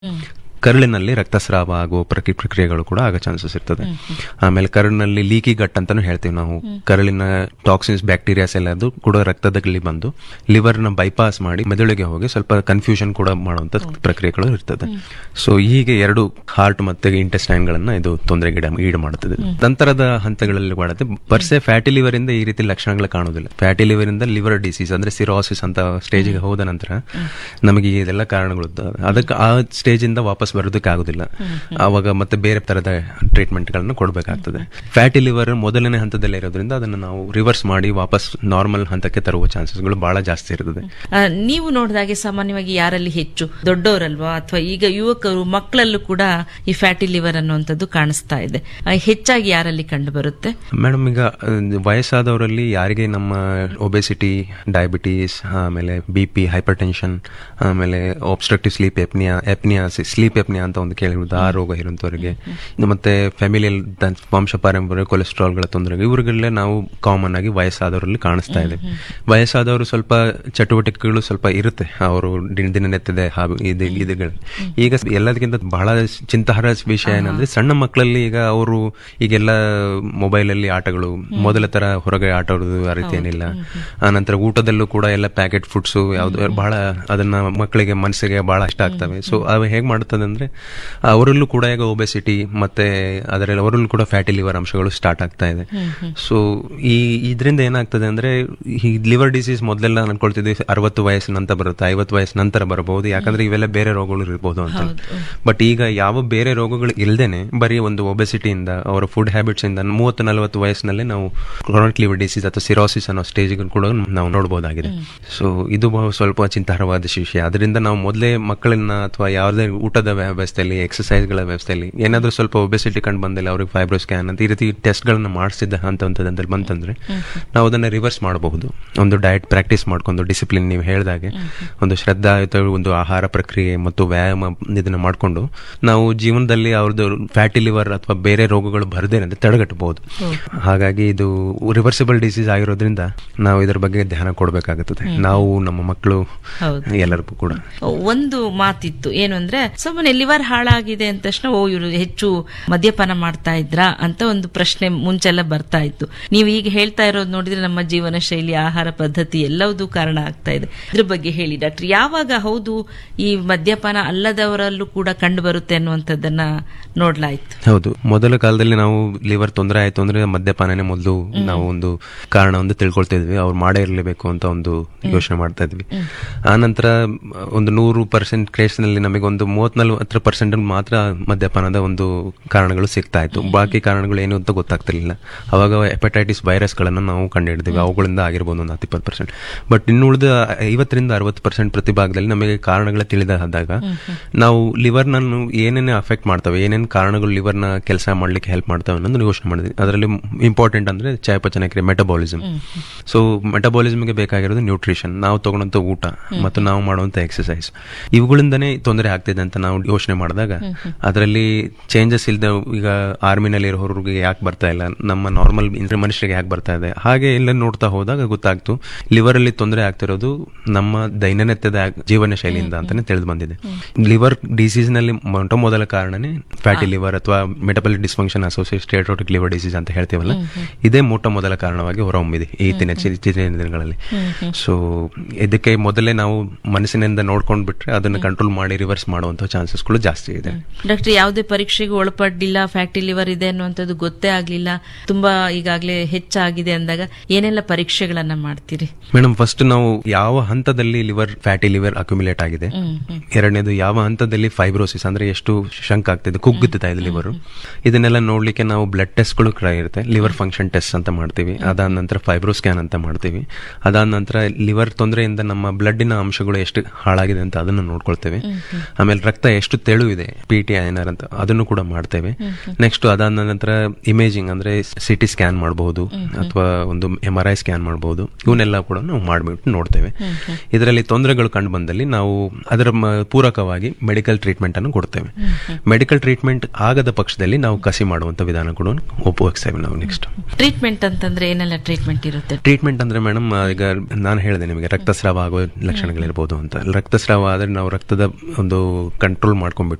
ಕರುಳಿನಲ್ಲಿ ರಕ್ತಸ್ರಾವ ಆಗುವ ಪ್ರಕಿ ಪ್ರಕ್ರಿಯೆಗಳು ಕೂಡ ಆಗೋ ಚಾನ್ಸಸ್ ಇರ್ತದೆ ಆಮೇಲೆ ಕರುಳಿನಲ್ಲಿ ಲೀಕಿ ಗಟ್ ಅಂತಾನು ಹೇಳ್ತೀವಿ ನಾವು ಕರುಳಿನ ಟಾಕ್ಸಿನ್ಸ್ ಬ್ಯಾಕ್ಟೀರಿಯಾಸ್ ಎಲ್ಲ ಅದು ಕೂಡ ರಕ್ತದಲ್ಲಿ ಬಂದು ಲಿವರ್ನ ಬೈಪಾಸ್ ಮಾಡಿ ಮೆದುಳಿಗೆ ಹೋಗಿ ಸ್ವಲ್ಪ ಕನ್ಫ್ಯೂಷನ್ ಕೂಡ ಮಾಡುವಂತ ಪ್ರಕ್ರಿಯೆಗಳು ಇರ್ತದೆ ಸೊ ಹೀಗೆ ಎರಡು ಹಾರ್ಟ್ ಮತ್ತೆ ಇಂಟೆಸ್ಟೈನ್ ಗಳನ್ನ ಇದು ತೊಂದರೆಗೆ ಈಡು ಮಾಡುತ್ತದೆ ನಂತರದ ಹಂತಗಳಲ್ಲಿ ಮಾಡುತ್ತೆ ಬರ್ಸೆ ಫ್ಯಾಟಿ ಲಿವರ್ ಇಂದ ಈ ರೀತಿ ಲಕ್ಷಣಗಳು ಕಾಣುವುದಿಲ್ಲ ಫ್ಯಾಟಿ ಲಿವರ್ ಇಂದ ಲಿವರ್ ಡಿಸೀಸ್ ಅಂದ್ರೆ ಸಿರೋಸಿಸ್ ಅಂತ ಸ್ಟೇಜ್ಗೆ ಹೋದ ನಂತರ ನಮಗೆ ಇದೆಲ್ಲ ಕಾರಣಗಳು ಇದ್ದಾವೆ. ಅದಕ್ಕೆ ಆ ಸ್ಟೇಜ್ ಇಂದ ವಾಪಸ್ ಬರೋದಕ್ಕೆ ಆಗುದಿಲ್ಲ ಆವಾಗ ಮತ್ತೆ ಬೇರೆ ತರದ ಟ್ರೀಟ್ಮೆಂಟ್ ಗಳನ್ನ ಕೊಡಬೇಕಾಗ್ತದೆ ಫ್ಯಾಟಿ ಲಿವರ್ ಮೊದಲನೇ ಹಂತದಲ್ಲಿ ಇರೋದ್ರಿಂದ ಅದನ್ನು ನಾವು ರಿವರ್ಸ್ ಮಾಡಿ ವಾಪಸ್ ನಾರ್ಮಲ್ ಹಂತಕ್ಕೆ ತರುವ ಚಾನ್ಸಸ್ಗಳು ಬಹಳ ಜಾಸ್ತಿ ಇರ್ತದೆ ಆ, ನೀವು ನೋಡಿದಾಗೆ ಸಾಮಾನ್ಯವಾಗಿ ಯಾರಲ್ಲಿ ಹೆಚ್ಚು ದೊಡ್ಡವರಲ್ವಾ ಅಥವಾ ಈಗ ಯುವಕರು ಮಕ್ಕಳಲ್ಲೂ ಕೂಡ ಈ ಫ್ಯಾಟಿ ಲಿವರ್ ಅನ್ನುವಂಥದ್ದು ಕಾಣಿಸ್ತಾ ಇದೆ ಆ, ಹೆಚ್ಚಾಗಿ ಯಾರಲ್ಲಿ ಕಂಡು ಬರುತ್ತೆ ಮೇಡಮ್ ಈಗ ಅಹ್, ವಯಸ್ಸಾದವರಲ್ಲಿ ಯಾರಿಗೆ ನಮ್ಮ ಒಬೆಸಿಟಿ ಡಯಾಬಿಟೀಸ್ ಆಮೇಲೆ ಬಿ ಪಿ ಹೈಪರ್ ಟೆನ್ಷನ್ ಆಮೇಲೆ obstructive sleep apnoea apnoea sleep apnoea ಅಂತ ಒಂದು ಕೇಳಿರುವುದು ಆ ರೋಗ ಇರುವಂತವರಿಗೆ ಮತ್ತೆ ಫ್ಯಾಮಿಲಿಯಲ್ ವಂಶ ಪಾರಂಪರ್ಯ ಕೊಲೆಸ್ಟ್ರಾಲ್ಗಳ ತೊಂದರೆ ಇವರಿಗೆಲ್ಲ ನಾವು ಕಾಮನ್ ಆಗಿ ವಯಸ್ಸಾದವರಲ್ಲಿ ಕಾಣಿಸ್ತಾ ಇದೆ ವಯಸ್ಸಾದವರು ಸ್ವಲ್ಪ ಚಟುವಟಿಕೆಗಳು ಸ್ವಲ್ಪ ಇರುತ್ತೆ ಅವರು ದಿನ- ದಿನನಿತ್ಯದ ಹಾಬಿ ಇದು ಇದುಗಳು ಈಗ ಎಲ್ಲದಕ್ಕಿಂತ ಬಹಳ ಚಿಂತಾಹಾರ ವಿಷಯ ಏನಂದ್ರೆ ಸಣ್ಣ ಮಕ್ಕಳಲ್ಲಿ ಈಗ ಅವರು ಈಗೆಲ್ಲ ಮೊಬೈಲ್ ಅಲ್ಲಿ ಆಟಗಳು ಮೊದಲ ತರ ಹೊರಗೆ ಆಟ ಆಡೋದು ಆ ರೀತಿ ಏನಿಲ್ಲ ಆನಂತರ ಊಟದಲ್ಲೂ ಕೂಡ ಎಲ್ಲ ಪ್ಯಾಕೆಟ್ ಫುಡ್ಸ್ ಯಾವ್ದು ಬಹಳ ಅದನ್ನ ಮಕ್ಕಳಿಗೆ ಮನಸ್ಸಿಗೆ ಬಹಳ ಇಷ್ಟ ಆಗ್ತವೆ ಸೊ ಅವು ಹೇಗ್ ಮಾಡುತ್ತದೆ ಅಂದ್ರೆ ಅವರಲ್ಲೂ ಕೂಡ ಈಗ ಒಬೆಸಿಟಿ ಮತ್ತೆ ಅದರಲ್ಲಿ ಅವರಲ್ಲೂ ಕೂಡ ಫ್ಯಾಟಿ ಲಿವರ್ ಅಂಶಗಳು ಸ್ಟಾರ್ಟ್ ಆಗ್ತಾ ಇದೆ ಸೊ ಈ ಇದರಿಂದ ಏನಾಗ್ತದೆ ಅಂದ್ರೆ ಈ ಲಿವರ್ ಡಿಸೀಸ್ ಮೊದಲೆಲ್ಲ ಅನ್ಕೊಳ್ತಿದ್ವಿ ಅರವತ್ತು ವಯಸ್ಸಿನ ನಂತರ ಬರುತ್ತೆ ಐವತ್ತು ವಯಸ್ಸಿನ ನಂತರ ಬರಬಹುದು ಯಾಕಂದ್ರೆ ಇವೆಲ್ಲ ಬೇರೆ ರೋಗಗಳು ಇರಬಹುದು ಅಂತ ಬಟ್ ಈಗ ಯಾವ ಬೇರೆ ರೋಗಗಳು ಇಲ್ದೇನೆ ಬರೀ ಒಂದು ಒಬೆಸಿಟಿಯಿಂದ ಅವರ ಫುಡ್ ಹ್ಯಾಬಿಟ್ಸ್ ಇಂದ ಮೂವತ್ತು ನಲವತ್ತು ವಯಸ್ಸಿನಲ್ಲಿ ನಾವು ಕ್ರಾನಿಕ್ ಲಿವರ್ ಡಿಸೀಸ್ ಅಥವಾ ಸಿರೋಸಿಸ್ ಅನ್ನೋ ಸ್ಟೇಜ್ ಕೂಡ ನಾವು ನೋಡಬಹುದಾಗಿದೆ ಸೊ ಇದು ಬಹು ಸ್ವಲ್ಪ ಚಿಂತಾರವಾದ ವಿಷಯ ಅದರಿಂದ ನಾವು ಮೊದಲೇ ಮಕ್ಕಳನ್ನ ಅಥವಾ ಯಾವುದೇ ಊಟದ ವ್ಯವಸ್ಥೆಯಲ್ಲಿ ಎಕ್ಸಸೈಸ್ ಗಳ ವ್ಯವಸ್ಥೆಯಲ್ಲಿ ಏನಾದ್ರೂ ಸ್ವಲ್ಪ ಒಬೆಸಿಟಿ ಕಂಡು ಬಂದಿಲ್ಲ ಅವ್ರಿಗೆ ಫೈಬ್ರೋ ಸ್ಕ್ಯಾನ್ ಅಂತ ಈ ರೀತಿ ಟೆಸ್ಟ್ ಗಳನ್ನ ಮಾಡಿಸಿದ ಹಂತದಲ್ಲಿ ಬಂತಂದ್ರೆ ನಾವು ಅದನ್ನ ರಿವರ್ಸ್ ಮಾಡಬಹುದು ಒಂದು ಡಯಟ್ ಪ್ರಾಕ್ಟೀಸ್ ಮಾಡ್ಕೊಂಡು ಡಿಸಿಪ್ಲಿನ್ ನೀವು ಹೇಳಿದಾಗೆ ಒಂದು ಶ್ರದ್ಧಾಯುತ ಒಂದು ಆಹಾರ ಪ್ರಕ್ರಿಯೆ ಮತ್ತು ವ್ಯಾಯಾಮ ಇದನ್ನ ಮಾಡಿಕೊಂಡು ನಾವು ಜೀವನದಲ್ಲಿ ಅವ್ರದ್ದು ಫ್ಯಾಟಿ ಲಿವರ್ ಅಥವಾ ಬೇರೆ ರೋಗಗಳು ಬರದೇನೆ ತಡೆಗಟ್ಟಬಹುದು ಹಾಗಾಗಿ ಇದು ರಿವರ್ಸಿಬಲ್ ಡಿಸೀಸ್ ಆಗಿರೋದ್ರಿಂದ ನಾವು ಇದರ ಬಗ್ಗೆ ಧ್ಯಾನ ಕೊಡಬೇಕಾಗುತ್ತದೆ ನಾವು ನಮ್ಮ ಮಕ್ಕಳು ಹೌದು. ಎಲ್ಲರಿಗೂ ಕೂಡ ಒಂದು ಮಾತಿತ್ತು ಏನು ಅಂದ್ರೆ ಸುಮ್ಮನೆ ಲಿವರ್ ಹಾಳಾಗಿದೆ ಅಂದ ತಕ್ಷಣ ಓ ಇವರು ಹೆಚ್ಚು ಮದ್ಯಪಾನ ಮಾಡ್ತಾ ಇದ್ರಾ ಅಂತ ಒಂದು ಪ್ರಶ್ನೆ ಮುಂಚೆಲ್ಲ ಬರ್ತಾ ಇತ್ತು ನೀವು ಈಗ ಹೇಳ್ತಾ ಇರೋದು ನೋಡಿದ್ರೆ ನಮ್ಮ ಜೀವನ ಶೈಲಿ ಆಹಾರ ಪದ್ಧತಿ ಎಲ್ಲವೂ ಕಾರಣ ಆಗ್ತಾ ಇದೆ ಇದ್ರ ಬಗ್ಗೆ ಹೇಳಿ ಡಾಕ್ಟರ್ ಯಾವಾಗ ಹೌದು ಈ ಮದ್ಯಪಾನ ಅಲ್ಲದವರಲ್ಲೂ ಕೂಡ ಕಂಡು ಬರುತ್ತೆ ಅನ್ನುವಂಥದ್ದನ್ನ ನೋಡ್ಲಾಯ್ತು ಹೌದು ಮೊದಲ ಕಾಲದಲ್ಲಿ ನಾವು ಲಿವರ್ ತೊಂದರೆ ಆಯ್ತು ಅಂದ್ರೆ ಮದ್ಯಪಾನನೇ ಮೊದಲು ನಾವು ಒಂದು ಕಾರಣ ಒಂದು ತಿಳ್ಕೊಳ್ತಿದ್ವಿ ಅವ್ರು ಮಾಡೇ ಇರಲೇಬೇಕು ಅಂತ ಒಂದು ಯೋಚನೆ ಮಾಡ್ತಾ ಇದ್ವಿ ಆ ನಂತರ ಒಂದು ನೂರು ಪರ್ಸೆಂಟ್ ಕೇಸ್ನಲ್ಲಿ ನಮಗೆ ಒಂದು ಮೂವತ್ ನಲ್ವತ್ತರ ಪರ್ಸೆಂಟ್ ಮಾತ್ರ ಮದ್ಯಪಾನದ ಒಂದು ಕಾರಣಗಳು ಸಿಗ್ತಾ ಇತ್ತು ಬಾಕಿ ಕಾರಣಗಳು ಏನು ಅಂತ ಗೊತ್ತಾಗ್ತಿರ್ಲಿಲ್ಲ ಅವಾಗ ಹೆಪಟೈಟಿಸ್ ವೈರಸ್ ಗಳನ್ನ ನಾವು ಕಂಡುಹಿಡಿದ್ವಿ ಅವುಗಳಿಂದ ಆಗಿರ್ಬೋದು ಒಂದು ಹತ್ತು ಇಪ್ಪತ್ತು ಪರ್ಸೆಂಟ್ ಬಟ್ ಇನ್ನು ಉಳಿದ ಐವತ್ತರಿಂದ ಅರವತ್ತು ಪರ್ಸೆಂಟ್ ಪ್ರತಿಭಾಗದಲ್ಲಿ ನಮಗೆ ಕಾರಣಗಳ ತಿಳಿದಾದಾಗ ನಾವು ಲಿವರ್ನ ಏನೇನೇ ಅಫೆಕ್ಟ್ ಮಾಡ್ತವೆ ಏನೇನು ಕಾರಣಗಳು ಲಿವರ್ನ ಕೆಲಸ ಮಾಡ್ಲಿಕ್ಕೆ ಹೆಲ್ಪ್ ಮಾಡ್ತವೆ ಅನ್ನೋದು ಯೋಚನೆ ಮಾಡಿದ್ವಿ ಅದರಲ್ಲಿ ಇಂಪಾರ್ಟೆಂಟ್ ಅಂದ್ರೆ ಚಯಾಪಚನ ಕ್ರಿಯೆ ಮೆಟಬಾಲಿಸಮ್ ಸೊ ಮೆಟಬಾಲಿಸಮ್ಗೆ ಬೇಕಾಗಿರೋದು ನ್ಯೂಟ್ರಿಷನ್ ನಾವು ತಗೊಳ್ಳೋಂಥ ಊಟ ಮತ್ತು ನಾವು ಮಾಡುವಂಥ ಎಕ್ಸಸೈಸ್ ಇವುಗಳಿಂದನೇ ತೊಂದರೆ ಆಗ್ತಿದೆ ಅಂತ ನಾವು ಯೋಚನೆ ಮಾಡಿದಾಗ ಅದರಲ್ಲಿ ಚೇಂಜಸ್ ಇಲ್ಲದೆ ಈಗ ಆರ್ಮಿನಲ್ಲಿ ಇರೋರಿಗೆ ಯಾಕೆ ಬರ್ತಾ ಇಲ್ಲ ನಮ್ಮ ನಾರ್ಮಲ್ ಮನುಷ್ಯರಿಗೆ ಯಾಕೆ ಬರ್ತಾ ಇದೆ ಹಾಗೆ ಎಲ್ಲ ನೋಡ್ತಾ ಹೋದಾಗ ಗೊತ್ತಾಗ್ತು ಲಿವರ್ ಅಲ್ಲಿ ತೊಂದರೆ ಆಗ್ತಿರೋದು ನಮ್ಮ ದೈನನಿತ್ಯದ ಜೀವನ ಶೈಲಿಯಿಂದ ಅಂತಾನೆ ತಿಳಿದು ಬಂದಿದೆ ಲಿವರ್ ಡಿಸೀಸ್ ನಲ್ಲಿ ಮೊಟ್ಟ ಮೊದಲ ಕಾರಣನೇ ಫ್ಯಾಟಿ ಲಿವರ್ ಅಥವಾ metabolic dysfunction associated steatotic liver disease ಅಂತ ಹೇಳ್ತೀವಲ್ಲ ಇದೇ ಮೊಟ್ಟ ಮೊದಲ ಕಾರಣವಾಗಿ ಹೊರಹೊಮ್ಮಿದೆ ಈತಿನ ಚಿ- ಚಿತ್ತಿನ ದಿನಗಳಲ್ಲಿ ಸೊ ಇದಕ್ಕೆ ಮೊದಲೇ ನಾವು ಮನಸ್ಸಿನಿಂದ ನೋಡ್ಕೊಂಡ್ ಬಿಟ್ರೆ ಅದನ್ನ ಕಂಟ್ರೋಲ್ ಮಾಡಿ ರಿವರ್ಸ್ ಮಾಡುವಂತ ಚಾನ್ಸಸ್ಗಳು ಜಾಸ್ತಿ ಇದೆ ಡಾಕ್ಟರ್ ಯಾವುದೇ ಪರೀಕ್ಷೆಗೆ ಒಳಪಡ್ಲಿಲ್ಲ ಫ್ಯಾಟಿ ಲಿವರ್ ಇದೆ ಅನ್ನುವಂಥದ್ದು ಗೊತ್ತೇ ಆಗ್ಲಿಲ್ಲ ತುಂಬಾ ಈಗಾಗಲೇ ಹೆಚ್ಚಾಗಿದೆ ಅಂದಾಗ ಏನೆಲ್ಲ ಪರೀಕ್ಷೆಗಳನ್ನ ಮಾಡ್ತೀರಿ ಮೇಡಮ್ ಫಸ್ಟ್ ನಾವು ಯಾವ ಹಂತದಲ್ಲಿ ಲಿವರ್ ಫ್ಯಾಟಿ ಲಿವರ್ ಅಕ್ಯುಮುಲೇಟ್ ಆಗಿದೆ ಎರಡನೇದು ಯಾವ ಹಂತದಲ್ಲಿ ಫೈಬ್ರೋಸಿಸ್ ಅಂದ್ರೆ ಎಷ್ಟು ಶಂಕ್ ಆಗ್ತಿದೆ ಕುಗ್ಗುತ್ತಾ ಇದೆ ಲಿವರ್ ಇದನ್ನೆಲ್ಲ ನೋಡ್ಲಿಕ್ಕೆ ನಾವು ಬ್ಲಡ್ ಟೆಸ್ಟ್ಗಳು ಕೂಡ ಇರುತ್ತೆ ಲಿವರ್ ಫಂಕ್ಷನ್ ಟೆಸ್ಟ್ ಅಂತ ಮಾಡ್ತೀವಿ ಅದಾದ ನಂತರ ಫೈಬ್ರೋ ಸ್ಕ್ಯಾನ್ ಅಂತ ಮಾಡ್ತೀವಿ ಅದಾದ ನಂತರ ಲಿವರ್ ತೊಂದರೆಯಿಂದ ನಮ್ಮ ಬ್ಲಡ್ಡಿನ ಅಂಶಗಳು ಎಷ್ಟು ಹಾಳಾಗಿದೆ ಅಂತ ಅದನ್ನು ನೋಡ್ಕೊಳ್ತೇವೆ ಆಮೇಲೆ ರಕ್ತ ಎಷ್ಟು ತೆಳು ಇದೆ ಪಿ ಟಿ ಐನರ್ ಅಂತ ಅದನ್ನು ಕೂಡ ಮಾಡ್ತೇವೆ ನೆಕ್ಸ್ಟ್ ಅದಾದ ನಂತರ ಇಮೇಜಿಂಗ್ ಅಂದ್ರೆ ಸಿಟಿ ಸ್ಕ್ಯಾನ್ ಮಾಡಬಹುದು ಅಥವಾ ಒಂದು ಎಂ ಆರ್ ಐ ಸ್ಕ್ಯಾನ್ ಮಾಡಬಹುದು ಇವನ್ನೆಲ್ಲ ಕೂಡ ನಾವು ಮಾಡ್ಬಿಟ್ಟು ನೋಡ್ತೇವೆ ಇದರಲ್ಲಿ ತೊಂದರೆಗಳು ಕಂಡು ಬಂದಲ್ಲಿ ನಾವು ಅದರ ಮ- ಪೂರಕವಾಗಿ ಮೆಡಿಕಲ್ ಟ್ರೀಟ್ಮೆಂಟ್ ಅನ್ನು ಕೊಡ್ತೇವೆ ಮೆಡಿಕಲ್ ಟ್ರೀಟ್ಮೆಂಟ್ ಆಗದ ಪಕ್ಷದಲ್ಲಿ ನಾವು ಕಸಿ ಮಾಡುವಂತ ವಿಧಾನ ಕೂಡ ಉಪಯೋಗಿಸ್ತೇವೆ ನಾವು ನೆಕ್ಸ್ಟ್ ಟ್ರೀಟ್ಮೆಂಟ್ ಅಂತಂದ್ರೆ ಏನೆಲ್ಲ ಟ್ರೀಟ್ಮೆಂಟ್ ಇರುತ್ತೆ ಟ್ರೀಟ್ಮೆಂಟ್ ಅಂದ್ರೆ ಮೇಡಮ್ ಈಗ ನಾನು ಹೇಳಿದೆ ನಿಮಗೆ ರಕ್ತಸ್ರಾವ ಆಗೋ ಲಕ್ಷಣಗಳಿರ್ಬೋದು ಅಂತ ರಕ್ತಸ್ರಾವ ಆದ್ರೆ ನಾವು ರಕ್ತದ ಒಂದು ಕಂಟ್ರೋಲ್ ಕಂಟ್ರೋಲ್ ಮಾಡ್ಕೊಂಡ್ಬಿಟ್ಟು